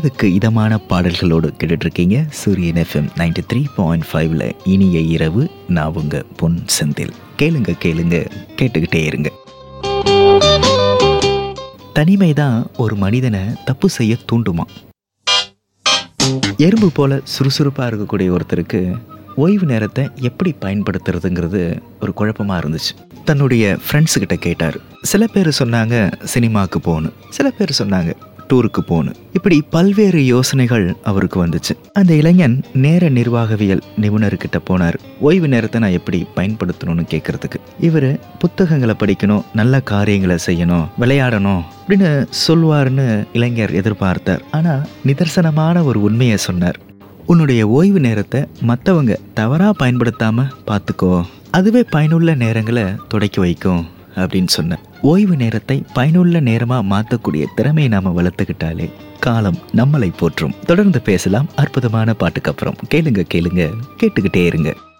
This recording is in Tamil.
மனதுக்கு இதமான பாடல்களோடு கேட்டுட்டு இருக்கீங்க சூரியன் எஃப்எம் நைன்டி த்ரீ பாயிண்ட் ஃபைவ்ல இனிய இரவு நான் உங்க பொன் செந்தில் கேளுங்க கேளுங்க கேட்டுக்கிட்டே இருங்க தனிமை தான் ஒரு மனிதனை தப்பு செய்ய தூண்டுமா எறும்பு போல சுறுசுறுப்பாக இருக்கக்கூடிய ஒருத்தருக்கு ஓய்வு நேரத்தை எப்படி பயன்படுத்துறதுங்கிறது ஒரு குழப்பமாக இருந்துச்சு தன்னுடைய ஃப்ரெண்ட்ஸு கிட்ட கேட்டார் சில பேர் சொன்னாங்க சினிமாவுக்கு போகணும் சில பேர் சொன்னாங்க டூருக்கு போகணும் இப்படி பல்வேறு யோசனைகள் அவருக்கு வந்துச்சு அந்த இளைஞன் நேர நிர்வாகவியல் நிபுணர்கிட்ட போனார் ஓய்வு நேரத்தை நான் எப்படி பயன்படுத்தணும்னு கேட்கறதுக்கு இவர் புத்தகங்களை படிக்கணும் நல்ல காரியங்களை செய்யணும் விளையாடணும் அப்படின்னு சொல்வார்னு இளைஞர் எதிர்பார்த்தார் ஆனால் நிதர்சனமான ஒரு உண்மையை சொன்னார் உன்னுடைய ஓய்வு நேரத்தை மற்றவங்க தவறாக பயன்படுத்தாமல் பார்த்துக்கோ அதுவே பயனுள்ள நேரங்களை தொடக்கி வைக்கும் அப்படின்னு சொன்னேன் ஓய்வு நேரத்தை பயனுள்ள நேரமாக மாற்றக்கூடிய திறமையை நாம் வளர்த்துக்கிட்டாலே காலம் நம்மளை போற்றும் தொடர்ந்து பேசலாம் அற்புதமான பாட்டுக்கு அப்புறம் கேளுங்க கேளுங்க கேட்டுக்கிட்டே இருங்க